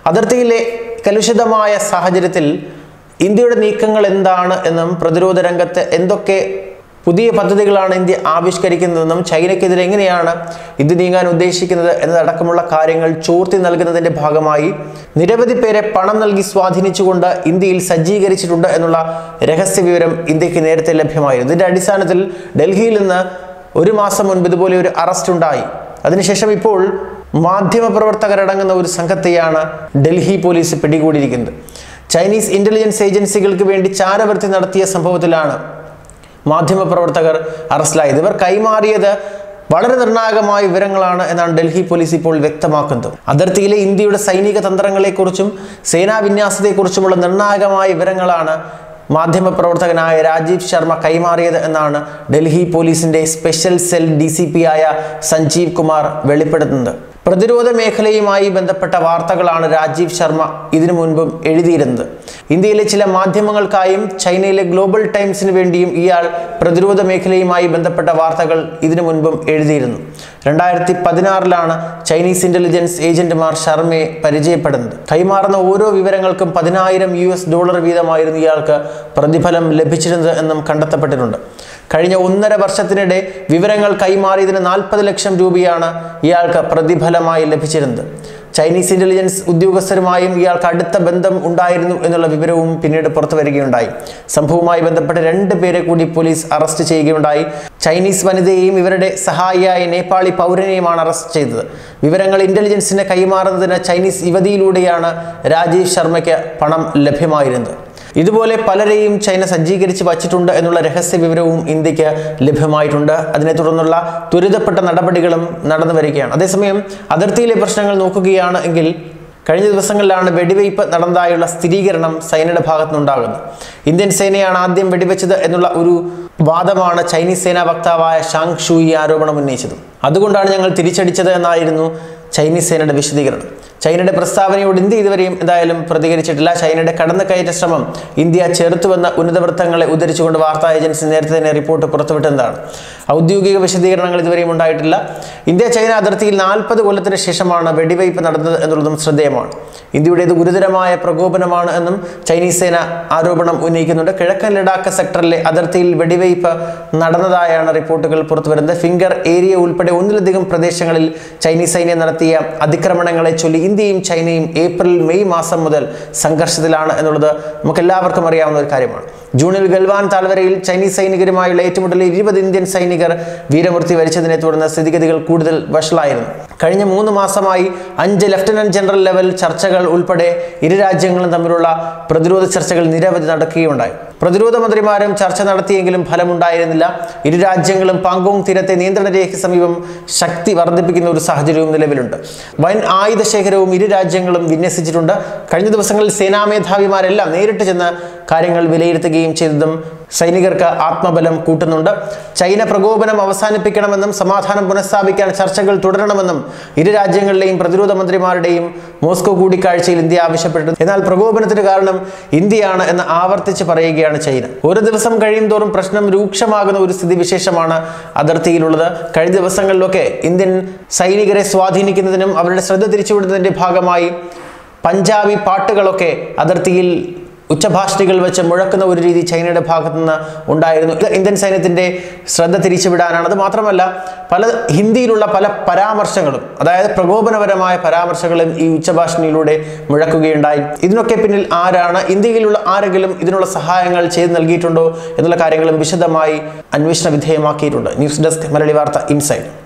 അതിർത്തിയിലെ കലുഷിതമായ സാഹചര്യത്തിൽ ഇന്ത്യയുടെ നീക്കങ്ങൾ എന്താണ് എന്നും പ്രതിരോധ രംഗത്ത് എന്തൊക്കെ പുതിയ പദ്ധതികളാണ് ഇന്ത്യ ആവിഷ്കരിക്കുന്നതെന്നും ചൈനയ്ക്കെതിരെ എങ്ങനെയാണ് ഇന്ത്യ നീങ്ങാൻ ഉദ്ദേശിക്കുന്നത് എന്നതടക്കമുള്ള കാര്യങ്ങൾ ചോർത്തി നൽകുന്നതിന്റെ ഭാഗമായി നിരവധി പേരെ പണം നൽകി സ്വാധീനിച്ചുകൊണ്ട് ഇന്ത്യയിൽ സജ്ജീകരിച്ചിട്ടുണ്ട് എന്നുള്ള രഹസ്യ വിവരം ഇന്ത്യക്ക് നേരത്തെ ലഭ്യമായിരുന്നു ഇതിന്റെ അടിസ്ഥാനത്തിൽ ഡൽഹിയിൽ നിന്ന് ഒരു മാസം മുൻപ് ഇതുപോലെ ഒരു അറസ്റ്റ് ഉണ്ടായി അതിനുശേഷം ഇപ്പോൾ മാധ്യമപ്രവർത്തകരടങ്ങുന്ന ഒരു സംഘത്തെയാണ് ഡൽഹി പോലീസ് പിടികൂടിയിരിക്കുന്നത് ചൈനീസ് ഇന്റലിജൻസ് ഏജൻസികൾക്ക് വേണ്ടി ചാരവൃത്തി നടത്തിയ സംഭവത്തിലാണ് മാധ്യമപ്രവർത്തകർ അറസ്റ്റിലായത് ഇവർ കൈമാറിയത് വളരെ നിർണായകമായ വിവരങ്ങളാണ് എന്നാണ് ഡൽഹി പോലീസ് ഇപ്പോൾ വ്യക്തമാക്കുന്നത് അതിർത്തിയിലെ ഇന്ത്യയുടെ സൈനിക തന്ത്രങ്ങളെക്കുറിച്ചും സേനാ വിന്യാസത്തെക്കുറിച്ചുമുള്ള നിർണായകമായ വിവരങ്ങളാണ് മാധ്യമപ്രവർത്തകനായ രാജീവ് ശർമ്മ കൈമാറിയത് എന്നാണ് ഡൽഹി പോലീസിന്റെ special cell D C P ആയ സഞ്ജീവ് കുമാർ വെളിപ്പെടുത്തുന്നത് പ്രതിരോധ മേഖലയുമായി ബന്ധപ്പെട്ട വാർത്തകളാണ് രാജീവ് ശർമ്മ ഇതിനു മുൻപും എഴുതിയിരുന്നത് ഇന്ത്യയിലെ ചില മാധ്യമങ്ങൾക്കായും ചൈനയിലെ ഗ്ലോബൽ ടൈംസിന് വേണ്ടിയും ഇയാൾ പ്രതിരോധ മേഖലയുമായി ബന്ധപ്പെട്ട വാർത്തകൾ ഇതിനു മുൻപും എഴുതിയിരുന്നു രണ്ടായിരത്തി പതിനാറിലാണ് ചൈനീസ് ഇന്റലിജൻസ് ഏജന്റുമാർ ശർമ്മയെ പരിചയപ്പെടുന്നത് കൈമാറുന്ന ഓരോ വിവരങ്ങൾക്കും പതിനായിരം യു എസ് ഡോളർ വീതമായിരുന്നു ഇയാൾക്ക് പ്രതിഫലം ലഭിച്ചിരുന്നത് എന്നും കണ്ടെത്തപ്പെട്ടിട്ടുണ്ട് കഴിഞ്ഞ ഒന്നര വർഷത്തിനിടെ വിവരങ്ങൾ കൈമാറിയതിന് നാൽപ്പത് ലക്ഷം രൂപയാണ് ഇയാൾക്ക് പ്രതിഫലമായി ലഭിച്ചിരുന്നത് ചൈനീസ് ഇന്റലിജൻസ് ഉദ്യോഗസ്ഥരുമായും ഇയാൾക്ക് അടുത്ത ബന്ധം ഉണ്ടായിരുന്നു എന്നുള്ള വിവരവും പിന്നീട് പുറത്തു വരികയുണ്ടായി സംഭവവുമായി ബന്ധപ്പെട്ട് രണ്ട് പേരെ കൂടി പോലീസ് അറസ്റ്റ് ചെയ്യുകയുണ്ടായി ചൈനീസ് വനിതയെയും ഇവരുടെ സഹായിയായ നേപ്പാളി പൗരനെയുമാണ് അറസ്റ്റ് ചെയ്തത് വിവരങ്ങൾ ഇന്റലിജൻസിന് കൈമാറുന്നതിന് ചൈനീസ് യുവതിയിലൂടെയാണ് രാജീവ് ശർമ്മയ്ക്ക് പണം ലഭ്യമായിരുന്നത് ഇതുപോലെ പലരെയും ചൈന സജ്ജീകരിച്ച് വച്ചിട്ടുണ്ട് എന്നുള്ള രഹസ്യ വിവരവും ഇന്ത്യക്ക് ലഭ്യമായിട്ടുണ്ട് അതിനെ തുടർന്നുള്ള ത്വരിതപ്പെട്ട നടപടികളും നടന്നു വരികയാണ് അതേസമയം അതിർത്തിയിലെ പ്രശ്നങ്ങൾ നോക്കുകയാണ് എങ്കിൽ കഴിഞ്ഞ ദിവസങ്ങളിലാണ് വെടിവയ്പ് നടന്നതായുള്ള സ്ഥിരീകരണം സൈനയുടെ ഭാഗത്തുനിന്നുണ്ടാകുന്നത് ഇന്ത്യൻ സേനയാണ് ആദ്യം വെടിവെച്ചത് എന്നുള്ള ഒരു വാദമാണ് ചൈനീസ് സേനാ വക്താവായ ഷാങ് ഷു ഈ ആരോപണം ഉന്നയിച്ചത് അതുകൊണ്ടാണ് ഞങ്ങൾ തിരിച്ചടിച്ചത് എന്നായിരുന്നു ചൈനീസ് സേനയുടെ വിശദീകരണം ചൈനയുടെ പ്രസ്താവനയോട് ഇന്ത്യ ഇതുവരെയും എന്തായാലും പ്രതികരിച്ചിട്ടില്ല ചൈനയുടെ കടന്നുകയറ്റ ശ്രമം ഇന്ത്യ ചെറുത്തുവെന്ന ഉന്നത വൃത്തങ്ങളെ ഉദ്ധരിച്ചുകൊണ്ട് വാർത്താ ഏജൻസി നേരത്തെ തന്നെ റിപ്പോർട്ട് പുറത്തുവിട്ടതാണ് ഔദ്യോഗിക വിശദീകരണങ്ങൾ ഇതുവരെയും ഉണ്ടായിട്ടില്ല ഇന്ത്യ ചൈന അതിർത്തിയിൽ നാൽപ്പത് കൊല്ലത്തിന് ശേഷമാണ് വെടിവയ്പ് നടന്നത് എന്നുള്ളതും ശ്രദ്ധേയമാണ് ഇന്ത്യയുടേത് ഗുരുതരമായ പ്രകോപനമാണ് എന്നും ചൈനീസ് സേന ആരോപണം ഉന്നയിക്കുന്നുണ്ട് കിഴക്കൻ ലഡാക്ക് സെക്ടറിലെ അതിർത്തിയിൽ വെടിവയ്പ് നടന്നതായാണ് റിപ്പോർട്ടുകൾ പുറത്തുവരുന്നത് ഫിംഗർ ഏരിയ ഉൾപ്പെടെ ഒന്നിലധികം പ്രദേശങ്ങളിൽ ചൈനീസ് സൈന്യം നടത്തിയ അതിക്രമണങ്ങളെ ചൊല്ലി ഇന്ത്യയും ചൈനയും ഏപ്രിൽ മെയ് മാസം മുതൽ സംഘർഷത്തിലാണ് എന്നുള്ളത് നമുക്ക് എല്ലാവർക്കും അറിയാവുന്ന ഒരു കാര്യമാണ് ജൂണിൽ ഗൽവാൻ താഴ്വരയിൽ ചൈനീസ് സൈനികരുമായുള്ള ഏറ്റുമുട്ടലിൽ ഇരുപത് ഇന്ത്യൻ സൈനികർ വീരമൃത്യു വരിച്ചതിനെ തുടർന്ന് സ്ഥിതിഗതികൾ കൂടുതൽ വഷളായിരുന്നു കഴിഞ്ഞ മൂന്ന് മാസമായി അഞ്ച് ലഫ്റ്റനന്റ് ജനറൽ ലെവൽ ചർച്ചകൾ ഉൾപ്പെടെ ഇരു രാജ്യങ്ങളും തമ്മിലുള്ള പ്രതിരോധ ചർച്ചകൾ നിരവധി നടക്കുകയുണ്ടായി പ്രതിരോധ മന്ത്രിമാരും ചർച്ച നടത്തിയെങ്കിലും ഫലമുണ്ടായിരുന്നില്ല ഇരു രാജ്യങ്ങളും പാങ്കോങ് തീരത്തെ നിയന്ത്രണ രേഖയ്ക്ക് സമീപം ശക്തി വർദ്ധിപ്പിക്കുന്ന ഒരു സാഹചര്യവും നിലവിലുണ്ട് വൻ ആയുധ ശേഖരവും ഇരു രാജ്യങ്ങളും വിന്യസിച്ചിട്ടുണ്ട് കഴിഞ്ഞ ദിവസങ്ങളിൽ സേനാ മേധാവിമാരെല്ലാം നേരിട്ട് ചെന്ന് കാര്യങ്ങൾ വിലയിരുത്തുകയും ചെയ്തതും സൈനികർക്ക് ആത്മബലം കൂട്ടുന്നുണ്ട് ചൈന പ്രകോപനം അവസാനിപ്പിക്കണമെന്നും സമാധാനം പുനഃസ്ഥാപിക്കാൻ ചർച്ചകൾ തുടരണമെന്നും ഇരു രാജ്യങ്ങളിലെയും പ്രതിരോധ മന്ത്രിമാരുടെയും മോസ്കോ കൂടിക്കാഴ്ചയിൽ ഇന്ത്യ ആവശ്യപ്പെട്ടു എന്നാൽ പ്രകോപനത്തിന് കാരണം ഇന്ത്യയാണ് എന്ന് ആവർത്തിച്ച് പറയുകയാണ് ചൈന ഓരോ ദിവസം കഴിയും തോറും പ്രശ്നം രൂക്ഷമാകുന്ന ഒരു സ്ഥിതിവിശേഷമാണ് അതിർത്തിയിലുള്ളത് കഴിഞ്ഞ ദിവസങ്ങളിലൊക്കെ ഇന്ത്യൻ സൈനികരെ സ്വാധീനിക്കുന്നതിനും അവരുടെ ശ്രദ്ധ തിരിച്ചുവിടുന്നതിന്റെ ഭാഗമായി പഞ്ചാബി പാട്ടുകളൊക്കെ അതിർത്തിയിൽ ഉച്ചഭാഷണികൾ വെച്ച് മുഴക്കുന്ന ഒരു രീതി ചൈനയുടെ ഭാഗത്തു നിന്ന് ഉണ്ടായിരുന്നു ഇത് ഇന്ത്യൻ സൈന്യത്തിന്റെ ശ്രദ്ധ തിരിച്ചുവിടാനാണ് അത് മാത്രമല്ല പല ഹിന്ദിയിലുള്ള പല പരാമർശങ്ങളും അതായത് പ്രകോപനപരമായ പരാമർശങ്ങളും ഈ ഉച്ചഭാഷണിയിലൂടെ മുഴക്കുകയുണ്ടായി ഇതിനൊക്കെ പിന്നിൽ ആരാണ് ഇന്ത്യയിലുള്ള ആരെങ്കിലും ഇതിനുള്ള സഹായങ്ങൾ ചെയ്തു നൽകിയിട്ടുണ്ടോ എന്നുള്ള കാര്യങ്ങളും വിശദമായി അന്വേഷണ വിധേയമാക്കിയിട്ടുണ്ട് ന്യൂസ് ഡെസ്ക് മലയാളി വാർത്ത ഇൻസൈഡ്